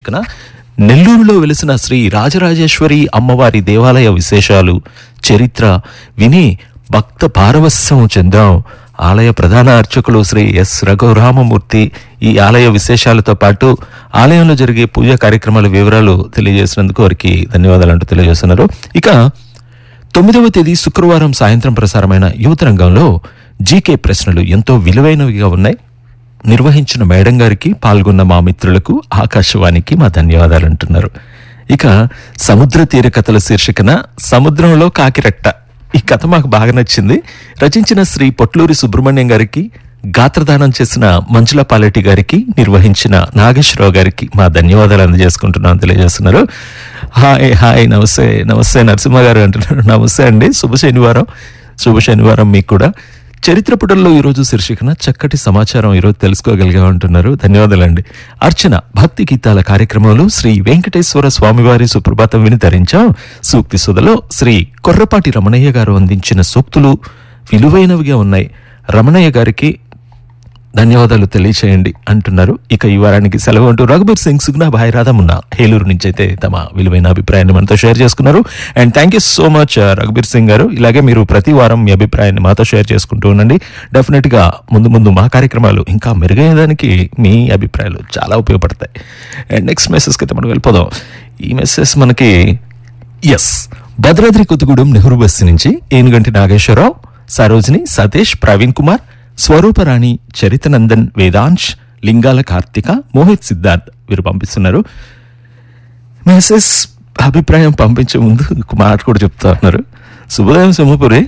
శీర్షికన నెల్లూరులో వెలిసిన శ్రీ రాజరాజేశ్వరి అమ్మవారి దేవాలయ విశేషాలు చరిత్ర విని భక్త పారవస్యం చెందాం ఆలయ ప్రధాన అర్చకులు శ్రీ ఎస్ రఘురామమూర్తి ఈ ఆలయ విశేషాలతో పాటు ఆలయంలో జరిగే పూజా కార్యక్రమాల వివరాలు తెలియజేసినందుకు వారికి ధన్యవాదాలు అంటూ తెలియజేస్తున్నారు ఇక తొమ్మిదవ తేదీ శుక్రవారం సాయంత్రం ప్రసారమైన యువత రంగంలో జీకే ప్రశ్నలు ఎంతో విలువైనవిగా ఉన్నాయి నిర్వహించిన మేడం గారికి పాల్గొన్న మా మిత్రులకు ఆకాశవాణికి మా ధన్యవాదాలు అంటున్నారు ఇక సముద్ర తీర కథల శీర్షికన సముద్రంలో కాకిరెట్ట ఈ కథ మాకు బాగా నచ్చింది రచించిన శ్రీ పొట్లూరి సుబ్రహ్మణ్యం గారికి గాత్రదానం చేసిన మంజుల పాలెటి గారికి నిర్వహించిన నాగేశ్వరరావు గారికి మా ధన్యవాదాలు అందజేసుకుంటున్నాం తెలియజేస్తున్నారు హాయ్ హాయ్ నమస్తే నమస్తే నరసింహ గారు అంటున్నారు నమస్తే అండి శుభ శనివారం శుభ శనివారం మీకు కూడా చరిత్ర పుటల్లో ఈరోజు శీర్షికన చక్కటి సమాచారం ఈరోజు తెలుసుకోగలిగా ఉంటున్నారు ధన్యవాదాలండి అర్చన భక్తి గీతాల కార్యక్రమంలో శ్రీ వెంకటేశ్వర స్వామివారి సుప్రభాతం విని ధరించాం సూక్తి సుధలో శ్రీ కొర్రపాటి రమణయ్య గారు అందించిన సూక్తులు విలువైనవిగా ఉన్నాయి రమణయ్య గారికి ధన్యవాదాలు తెలియచేయండి అంటున్నారు ఇక ఈ వారానికి సెలవు అంటూ రఘుబీర్ సింగ్ సుగ్నా భాయ్ రాధమున్న హేలూరు నుంచి అయితే తమ విలువైన అభిప్రాయాన్ని మనతో షేర్ చేసుకున్నారు and thank you so much Raghubir Singh గారు ఇలాగే మీరు ప్రతి వారం మీ అభిప్రాయాన్ని మాతో షేర్ చేసుకుంటూ ఉండండి డెఫినెట్ గా ముందు ముందు మా కార్యక్రమాలు ఇంకా మెరుగయ్యేదానికి మీ అభిప్రాయాలు చాలా ఉపయోగపడతాయి అండ్ నెక్స్ట్ మెసేజ్కి అయితే మనం వెళ్ళిపోదాం ఈ మెసేజ్ మనకి ఎస్ భద్రాద్రి కొత్తగూడెం నెహ్రూ బస్సు నుంచి ఏనుగంటి నాగేశ్వరరావు సరోజిని సతీష్ ప్రవీణ్ కుమార్ స్వరూపరాణి చరితనందన్ వేదాంశ్ లింగాల కార్తిక మోహిత్ సిద్ధార్థ్ వీరు పంపిస్తున్నారు మెసేజ్ అభిప్రాయం పంపించే ముందు ఒక మాట కూడా చెప్తా ఉన్నారు శుభోదయం సింహపురి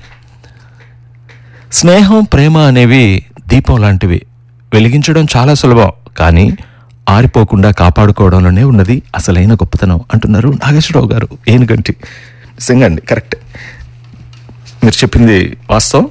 స్నేహం ప్రేమ అనేవి దీపం లాంటివి వెలిగించడం చాలా సులభం కానీ ఆరిపోకుండా కాపాడుకోవడంలోనే ఉన్నది అసలైన గొప్పతనం అంటున్నారు నాగేశ్వరరావు గారు ఏనుగంటి నిజంగా అండి కరెక్ట్ మీరు చెప్పింది వాస్తవం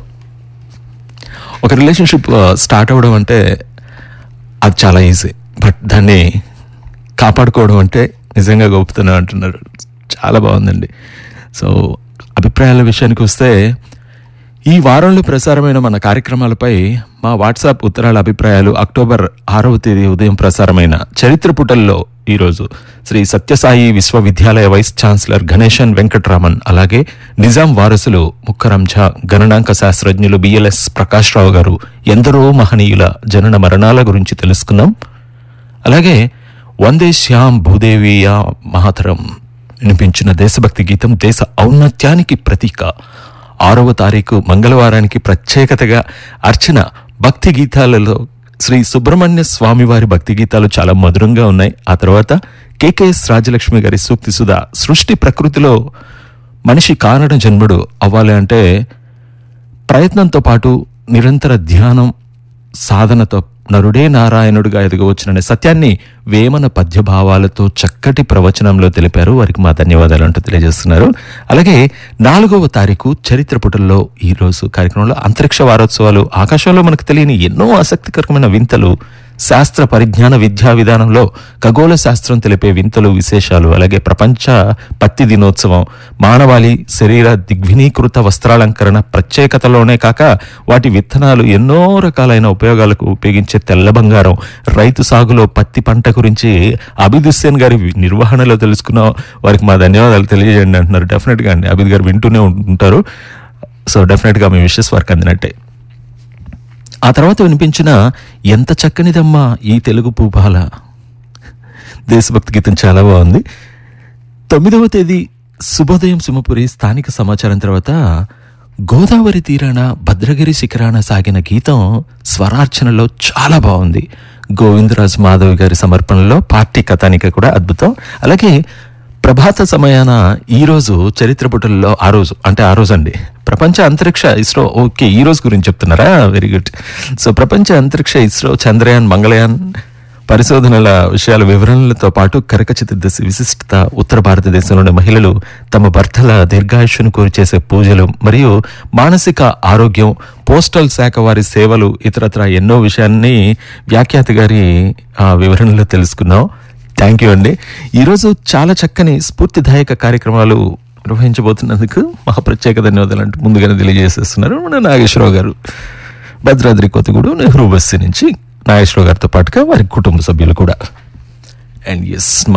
ఒక రిలేషన్షిప్ స్టార్ట్ అవ్వడం అంటే అది చాలా ఈజీ బట్ దాన్ని కాపాడుకోవడం అంటే నిజంగా గొప్పతనం అంటున్నారు చాలా బాగుందండి సో అభిప్రాయాల విషయానికి వస్తే ఈ వారంలో ప్రసారమైన మన కార్యక్రమాలపై మా వాట్సాప్ ఉత్తరాల అభిప్రాయాలు అక్టోబర్ ఆరవ తేదీ ఉదయం ప్రసారమైన చరిత్ర పుటల్లో ఈరోజు శ్రీ సత్యసాయి విశ్వవిద్యాలయ వైస్ ఛాన్సలర్ గణేశన్ వెంకట్రామన్ అలాగే నిజాం వారసులు ముక్కరం ఝా గణనాంక శాస్త్రజ్ఞులు బిఎల్ఎస్ ప్రకాష్ రావు గారు ఎందరో మహనీయుల జనన మరణాల గురించి తెలుసుకున్నాం అలాగే వందే శ్యామ్ భూదేవియ మహాతరం వినిపించిన దేశభక్తి గీతం దేశ ఔన్నత్యానికి ప్రతీక ఆరవ తారీఖు మంగళవారానికి ప్రత్యేకతగా అర్చన భక్తి గీతాలలో శ్రీ సుబ్రహ్మణ్య స్వామి వారి భక్తి గీతాలు చాలా మధురంగా ఉన్నాయి ఆ తర్వాత కేకేఎస్ రాజలక్ష్మి గారి సూక్తి సుధా సృష్టి ప్రకృతిలో మనిషి కారణ జన్ముడు అవ్వాలి అంటే ప్రయత్నంతో పాటు నిరంతర ధ్యానం సాధనతో నరుడే నారాయణుడిగా ఎదగవచ్చుననే సత్యాన్ని వేమన పద్యభావాలతో చక్కటి ప్రవచనంలో తెలిపారు వారికి మా ధన్యవాదాలు అంటూ తెలియజేస్తున్నారు అలాగే నాలుగవ తారీఖు చరిత్ర పుటల్లో ఈ రోజు కార్యక్రమంలో అంతరిక్ష వారోత్సవాలు ఆకాశంలో మనకు తెలియని ఎన్నో ఆసక్తికరమైన వింతలు శాస్త్ర పరిజ్ఞాన విద్యా విధానంలో ఖగోళ శాస్త్రం తెలిపే వింతలు విశేషాలు అలాగే ప్రపంచ పత్తి దినోత్సవం మానవాళి శరీర దిగ్వినీకృత వస్త్రాలంకరణ ప్రత్యేకతలోనే కాక వాటి విత్తనాలు ఎన్నో రకాలైన ఉపయోగాలకు ఉపయోగించే తెల్ల బంగారం రైతు సాగులో పత్తి పంట గురించి అభిద్ హుస్సేన్ గారి నిర్వహణలో తెలుసుకున్న వారికి మా ధన్యవాదాలు తెలియజేయండి అంటున్నారు డెఫినెట్గా అండి అభిద్ గారు వింటూనే ఉంటారు సో డెఫినెట్గా మీ విషెస్ వారికి అందినట్టే ఆ తర్వాత వినిపించిన ఎంత చక్కనిదమ్మా ఈ తెలుగు పూపాల దేశభక్తి గీతం చాలా బాగుంది తొమ్మిదవ తేదీ శుభోదయం సింహపురి స్థానిక సమాచారం తర్వాత గోదావరి తీరాన భద్రగిరి శిఖరాన సాగిన గీతం స్వరార్చనలో చాలా బాగుంది గోవిందరాజ్ మాధవ్ గారి సమర్పణలో పార్టీ కథానిక కూడా అద్భుతం అలాగే ప్రభాత సమయాన ఈ రోజు చరిత్ర పుటల్లో ఆ రోజు అంటే ఆ రోజు అండి ప్రపంచ అంతరిక్ష ఇస్రో ఓకే ఈ రోజు గురించి చెప్తున్నారా వెరీ గుడ్ సో ప్రపంచ అంతరిక్ష ఇస్రో చంద్రయాన్ మంగళయాన్ పరిశోధనల విషయాల వివరణలతో పాటు కరక చతుర్దశి విశిష్టత ఉత్తర భారతదేశంలోని మహిళలు తమ భర్తల దీర్ఘాయుష్ను కోరి చేసే పూజలు మరియు మానసిక ఆరోగ్యం పోస్టల్ శాఖ వారి సేవలు ఇతరత్ర ఎన్నో విషయాన్ని వ్యాఖ్యాత గారి ఆ, వివరణలో తెలుసుకున్నాం థ్యాంక్ యూ అండి ఈరోజు చాలా చక్కని స్ఫూర్తిదాయక కార్యక్రమాలు నిర్వహించబోతున్నందుకు మహా ప్రత్యేక ధన్యవాదాలు అంటూ ముందుగానే తెలియజేసేస్తున్నారు మన నాగేశ్వరరావు గారు భద్రాద్రి కొత్తగూడు నెహ్రూ బస్సు నుంచి నాగేశ్వరరావు గారితో పాటుగా వారి కుటుంబ సభ్యులు కూడా అండ్ ఎస్